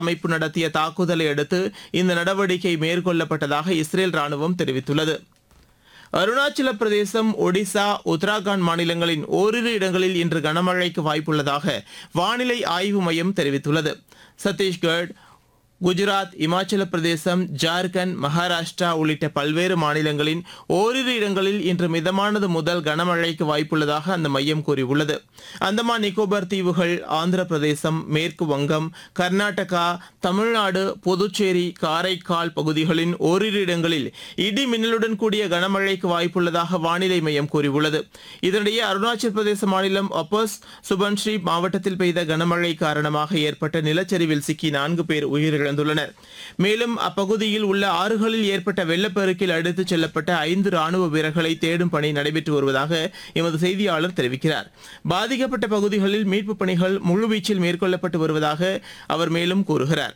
அமைப்பு நடத்திய தாக்குதலை அடுத்து இந்த நடவடிக்கை மேற்கொள்ளப்பட்டதாக இஸ்ரேல் ராணுவம் தெரிவித்துள்ளது அருணாச்சல பிரதேசம் ஒடிசா உத்தராகண்ட் மாநிலங்களின் ஓரிரு இடங்களில் இன்று கனமழைக்கு வாய்ப்புள்ளதாக வானிலை ஆய்வு மையம் தெரிவித்துள்ளது சத்தீஸ்கர் குஜராத் இமாச்சல பிரதேசம் ஜார்க்கண்ட் மகாராஷ்டிரா உள்ளிட்ட பல்வேறு மாநிலங்களின் ஓரிரு இடங்களில் இன்று மிதமானது முதல் கனமழைக்கு வாய்ப்புள்ளதாக அந்த மையம் கூறியுள்ளது அந்தமான் நிக்கோபார் தீவுகள் ஆந்திர பிரதேசம் மேற்கு வங்கம் கர்நாடகா தமிழ்நாடு புதுச்சேரி காரைக்கால் பகுதிகளின் ஓரிரு இடங்களில் இடி மின்னலுடன் கூடிய கனமழைக்கு வாய்ப்புள்ளதாக வானிலை மையம் கூறியுள்ளது இதனிடையே அருணாச்சல பிரதேச மாநிலம் அப்போஸ் சுபன்ஸ்ரீ மாவட்டத்தில் பெய்த கனமழை காரணமாக ஏற்பட்ட நிலச்சரிவில் சிக்கி நான்கு பேர் உயிரிழந்துள்ளனர் மேலும் அப்பகுதியில் உள்ள ஆறுகளில் ஏற்பட்ட வெள்ளப்பெருக்கில் அடித்துச் செல்லப்பட்ட ஐந்து ராணுவ வீரர்களை தேடும் பணி நடைபெற்று வருவதாக எமது செய்தியாளர் தெரிவிக்கிறார் பாதிக்கப்பட்ட பகுதிகளில் மீட்புப் பணிகள் முழுவீச்சில் மேற்கொள்ளப்பட்டு வருவதாக அவர் மேலும் கூறுகிறார்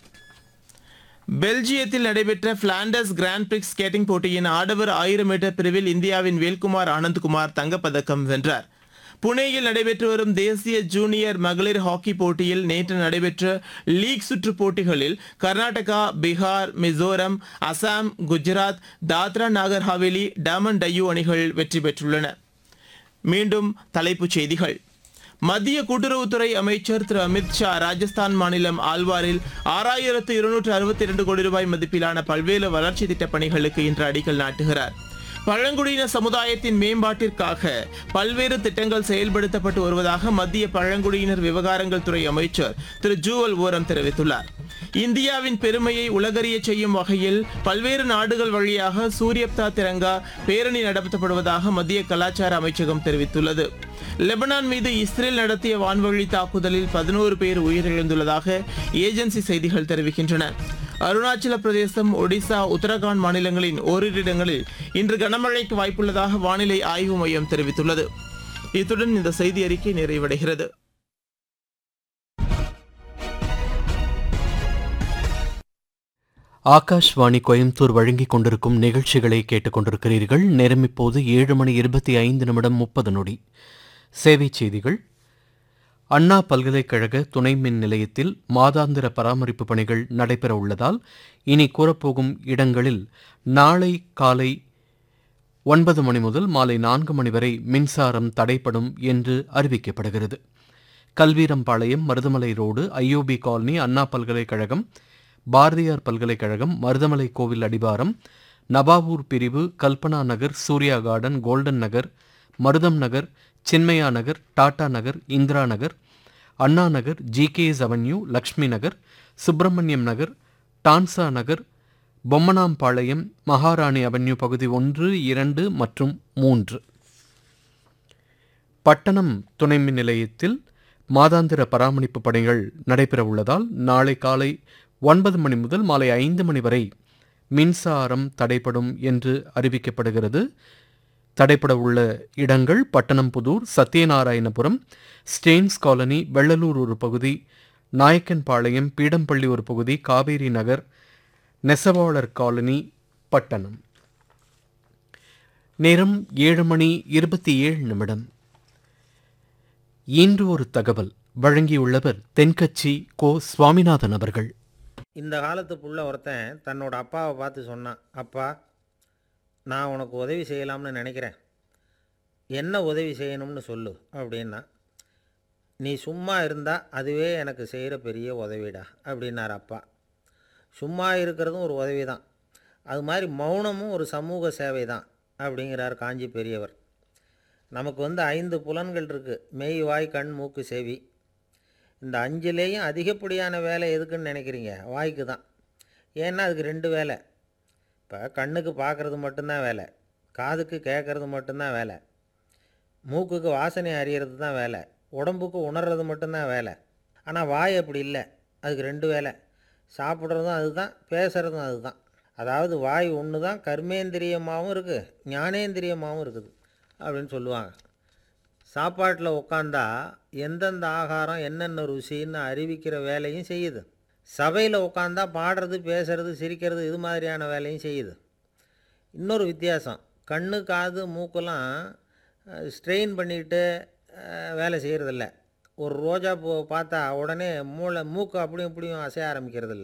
பெல்ஜியத்தில் நடைபெற்ற பிளாண்டர்ஸ் கிராண்ட் பிரிக்ஸ் ஸ்கேட்டிங் போட்டியின் ஆடவர் ஆயிரம் மீட்டர் பிரிவில் இந்தியாவின் வேல்குமார் ஆனந்த்குமார் தங்கப்பதக்கம் வென்றார் புனேயில் நடைபெற்று வரும் தேசிய ஜூனியர் மகளிர் ஹாக்கி போட்டியில் நேற்று நடைபெற்ற லீக் சுற்று போட்டிகளில் கர்நாடகா பீகார் மிசோரம் அசாம் குஜராத் தாத்ரா நாகர் ஹவேலி டாமன் டையூ அணிகள் வெற்றி பெற்றுள்ளன மீண்டும் தலைப்புச் செய்திகள் மத்திய கூட்டுறவுத்துறை அமைச்சர் திரு அமித் ஷா ராஜஸ்தான் மாநிலம் ஆல்வாரில் ஆறாயிரத்து இருநூற்று அறுபத்தி இரண்டு கோடி ரூபாய் மதிப்பிலான பல்வேறு வளர்ச்சி திட்டப் பணிகளுக்கு இன்று அடிக்கல் நாட்டுகிறார் பழங்குடியின சமுதாயத்தின் மேம்பாட்டிற்காக பல்வேறு திட்டங்கள் செயல்படுத்தப்பட்டு வருவதாக மத்திய பழங்குடியினர் விவகாரங்கள் துறை அமைச்சர் திரு ஜூவல் ஓரம் தெரிவித்துள்ளார் இந்தியாவின் பெருமையை உலகறியச் செய்யும் வகையில் பல்வேறு நாடுகள் வழியாக சூரியப்தா திரங்கா பேரணி நடத்தப்படுவதாக மத்திய கலாச்சார அமைச்சகம் தெரிவித்துள்ளது லெபனான் மீது இஸ்ரேல் நடத்திய வான்வழி தாக்குதலில் பதினோரு பேர் உயிரிழந்துள்ளதாக ஏஜென்சி செய்திகள் தெரிவிக்கின்றன அருணாச்சல பிரதேசம் ஒடிசா உத்தரகாண்ட் மாநிலங்களின் ஓரிரு இடங்களில் இன்று கனமழைக்கு வாய்ப்புள்ளதாக வானிலை ஆய்வு மையம் தெரிவித்துள்ளது இத்துடன் இந்த செய்தி அறிக்கை நிறைவடைகிறது ஆகாஷ்வாணி கோயம்புத்தூர் வழங்கிக் கொண்டிருக்கும் நிகழ்ச்சிகளை கேட்டுக்கொண்டிருக்கிறீர்கள் நேரம் இப்போது ஏழு மணி இருபத்தி ஐந்து நிமிடம் முப்பது நொடி சேவைச் செய்திகள் அண்ணா பல்கலைக்கழக துணை மின் நிலையத்தில் மாதாந்திர பராமரிப்பு பணிகள் நடைபெற உள்ளதால் இனி கூறப்போகும் இடங்களில் நாளை காலை ஒன்பது மணி முதல் மாலை நான்கு மணி வரை மின்சாரம் தடைப்படும் என்று அறிவிக்கப்படுகிறது Kalveerampalayam Maruthamalai Road IOB Colony Anna பல்கலைக்கழகம் பாரதியார் பல்கலைக்கழகம் மருதமலை கோவில் அடிவாரம் நபாவூர் பிரிவு Kalpana Nagar Surya Garden Golden Nagar Marutham Nagar Chinmaya Nagar Tata Nagar Indira Nagar Anna Nagar GKS Avenue Lakshmi Nagar Subramaniam Nagar Tansa Nagar Bommanampalayam Maharani Avenue பகுதி ஒன்று இரண்டு மற்றும் மூன்று பட்டணம் துணை மின் நிலையத்தில் மாதாந்திர பராமரிப்பு பணிகள் நடைபெற உள்ளதால் நாளை காலை ஒன்பது மணி முதல் மாலை ஐந்து மணி வரை மின்சாரம் தடைப்படும் என்று அறிவிக்கப்படுகிறது தடைப்பட உள்ள இடங்கள் பட்டணம்புதூர் சத்யநாராயணபுரம் ஸ்டேன்ஸ் காலனி வெள்ளலூர் ஒரு பகுதி நாயக்கன்பாளையம் பீடம்பள்ளி ஒரு பகுதி காவேரி நகர் நெசவாளர் காலனி பட்டணம் நேரம் ஏழு மணி இருபத்தி ஏழு நிமிடம் இன்று ஒரு தகவல் வழங்கியுள்ளவர் தென்கட்சி கோ சுவாமிநாதன் அவர்கள் இந்த காலத்து புள்ள ஒருத்தன் தன்னோட அப்பாவை பார்த்து சொன்னான் அப்பா நான் உனக்கு உதவி செய்யலாம்னு நினைக்கிறேன் என்ன உதவி செய்யணும்னு சொல்லு அப்படின்னா நீ சும்மா இருந்தால் அதுவே எனக்கு செய்கிற பெரிய உதவிடா அப்படின்னார் அப்பா சும்மா இருக்கிறதும் ஒரு உதவி தான் அது மாதிரி மௌனமும் ஒரு சமூக சேவை தான் அப்படிங்கிறார் காஞ்சி பெரியவர் நமக்கு வந்து ஐந்து புலன்கள் இருக்குது மெய் வாய் கண் மூக்கு செவி இந்த அஞ்சுலேயும் அதிகப்படியான வேலை எதுக்குன்னு நினைக்கிறீங்க வாய்க்கு தான் ஏன்னா அதுக்கு ரெண்டு வேலை இப்போ கண்ணுக்கு பார்க்குறது மட்டும்தான் வேலை காதுக்கு கேட்குறது மட்டும்தான் வேலை மூக்குக்கு வாசனை அறியறது தான் வேலை உடம்புக்கு உணர்றது மட்டும்தான் வேலை ஆனால் வாய் அப்படி இல்லை அதுக்கு ரெண்டு வேலை சாப்பிட்றதும் அதுதான் பேசுகிறதும் அதுதான் அதாவது வாய் ஒன்று தான் கர்மேந்திரியமாகவும் இருக்குது ஞானேந்திரியமாகவும் இருக்குது அப்படின்னு சொல்லுவாங்க சாப்பாட்டில் உட்காந்தா எந்தெந்த ஆகாரம் என்னென்ன ருசின்னு அறிவிக்கிற வேலையும் செய்யுது சபையில் உட்காந்தா பாடுறது பேசுறது சிரிக்கிறது இது மாதிரியான வேலையும் செய்யுது இன்னொரு வித்தியாசம் கண்ணு காது மூக்கெல்லாம் ஸ்ட்ரெயின் பண்ணிக்கிட்டு அஹ், வேலை செய்கிறதில்ல ஒரு ரோஜா பூவை பார்த்தா உடனே மூளை மூக்கு அப்படியும் இப்படியும் அசைய ஆரம்பிக்கிறது இல்ல